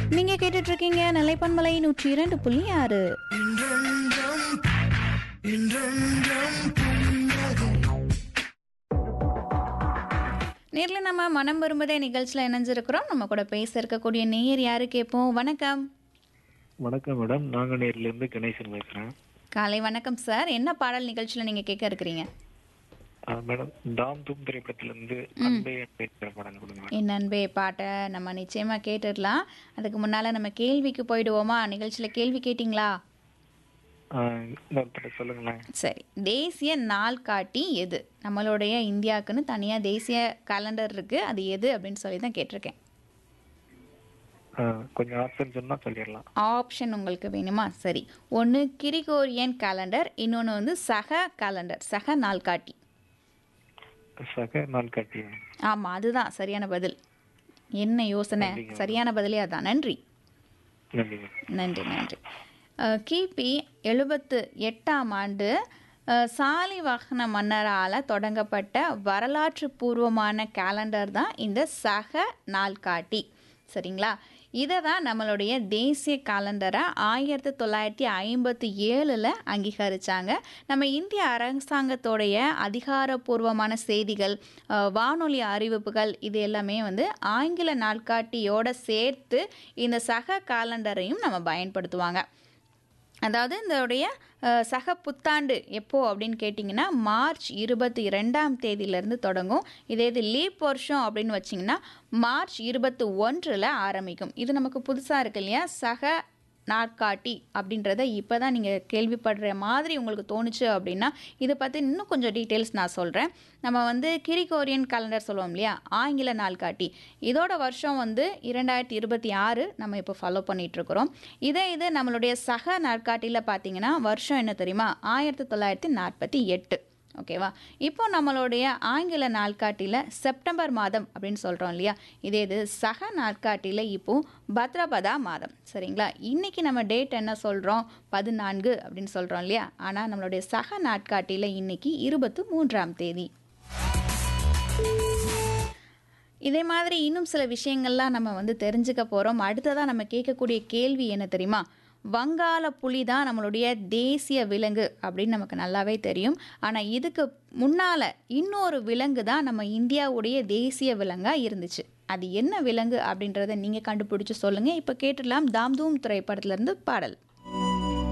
நீங்க கேட்டுட்டு இருக்கீங்க நிலைப்பன்மலை நூற்றி இரண்டு புள்ளி ஆறு நேரில் நம்ம மனம் விரும்புதே நிகழ்ச்சியில் இணைஞ்சிருக்கிறோம் நம்ம கூட பேச இருக்கக்கூடிய நேயர் யாரு கேட்போம் வணக்கம் வணக்கம் மேடம் நாங்குநேரில இருந்து கணேசன் பேசுறேன் காலை வணக்கம் சார் என்ன பாடல் நிகழ்ச்சியில் நீங்க கேட்க இருக்கிறீங்க ஆ, மேடம் டாம் தூம் திரைப்படத்துல இருந்து அன்பே அன்பே படம் கொடுங்க மேடம். என் அன்பே பாட்டை நம்ம நிச்சயமா கேட்டுடலாம் அதுக்கு முன்னால நம்ம கேள்விக்கு போயிடுவோமா நிகழ்ச்சியில் கேள்வி கேட்டிங்களா ஆ, இன்னொரு படம் சொல்லுங்களேன் சரி தேசிய நாள் காட்டி எது நம்மளுடைய இந்தியாவுக்குன்னு தனியாக தேசிய கேலண்டர் இருக்குது அது எது அப்படின்னு சொல்லி தான் கேட்டிருக்கேன் ஆ, கொஞ்சம் ஆப்ஷன் சொன்னா சொல்லிடலாம் ஆப்ஷன் உங்களுக்கு வேணுமா சரி ஒன்று கிரிகோரியன் கேலண்டர் இன்னொன்று வந்து சக கேலண்டர் சக நாள்காட்டி சக நாள் காட்டி ஆமாம் அதுதான் சரியான பதில் என்ன யோசனை சரியான பதிலே அதான் நன்றி நன்றி மேடம் நன்றி நன்றி அஹ், கிபி எழுபத்து எட்டாம் ஆண்டு அஹ், சாலிவாகன மன்னரால் தொடங்கப்பட்ட வரலாற்று பூர்வமான கேலண்டர் தான் இந்த சக நாள்காட்டி சரிங்களா இதை தான் நம்மளுடைய தேசிய கேலண்டரை ஆயிரத்தி தொள்ளாயிரத்தி ஐம்பத்தி ஏழில் அங்கீகரித்தாங்க நம்ம இந்திய அரசாங்கத்தோடைய அதிகாரப்பூர்வமான செய்திகள் அஹ், வானொலி அறிவிப்புகள் இது எல்லாமே வந்து ஆங்கில நாட்காட்டியோட சேர்த்து இந்த சக காலண்டரையும் நம்ம பயன்படுத்துவாங்க அதாவது இதோடைய அஹ், சக புத்தாண்டு எப்போ அப்படின்னு கேட்டிங்கன்னா மார்ச் இருபத்தி ரெண்டாம் தேதியிலேருந்து தொடங்கும் இதே இது லீப் வருஷம் அப்படின்னு வச்சிங்கன்னா மார்ச் இருபத்தி ஒன்றில் ஆரம்பிக்கும் இது நமக்கு புதுசாக இருக்கு இல்லையா சக நாட்காட்டி அப்படின்றத இப்போ தான் நீங்கள் கேள்விப்படுற மாதிரி உங்களுக்கு தோணுச்சு அப்படின்னா இதை பற்றி இன்னும் கொஞ்சம் டீட்டெயில்ஸ் நான் சொல்கிறேன் நம்ம வந்து கிரிகோரியன் கேலண்டர் சொல்லுவோம் இல்லையா ஆங்கில நாள்காட்டி இதோட வருஷம் வந்து இரண்டாயிரத்தி இருபத்தி ஆறு நம்ம இப்போ ஃபாலோ பண்ணிகிட்ருக்குறோம் இதே இது நம்மளுடைய சக நாட்காட்டியில் பார்த்தீங்கன்னா வருஷம் என்ன தெரியுமா ஆயிரத்தி தொள்ளாயிரத்தி நாற்பத்தி எட்டு ஓகேவா இப்போ நம்மளுடைய ஆங்கில நாட்காட்டியில் செப்டம்பர் மாதம் அப்படின்னு சொல்கிறோம் இல்லையா இதே இது சக நாட்காட்டியில் இப்போ பத்ரபதா மாதம் சரிங்களா இன்றைக்கி நம்ம டேட் என்ன சொல்கிறோம் பதினான்கு அப்படின்னு சொல்கிறோம் இல்லையா ஆனால் நம்மளுடைய சக நாட்காட்டியில் இன்னைக்கு இருபத்து மூன்றாம் தேதி இதே மாதிரி இன்னும் சில விஷயங்கள்லாம் நம்ம வந்து தெரிஞ்சுக்க போகிறோம் அடுத்ததாக நம்ம கேட்கக்கூடிய கேள்வி என்ன தெரியுமா வங்காள புலி தான் நம்மளுடைய தேசிய விலங்கு அப்படின்னு நமக்கு நல்லாவே தெரியும் ஆனால் இதுக்கு முன்னால் இன்னொரு விலங்கு தான் நம்ம இந்தியாவுடைய தேசிய விலங்காக இருந்துச்சு அது என்ன விலங்கு அப்படின்றத நீங்கள் கண்டுபிடிச்சு சொல்லுங்கள் இப்போ கேட்டுடலாம் தாம்தூம் திரைப்படத்துலேருந்து பாடல்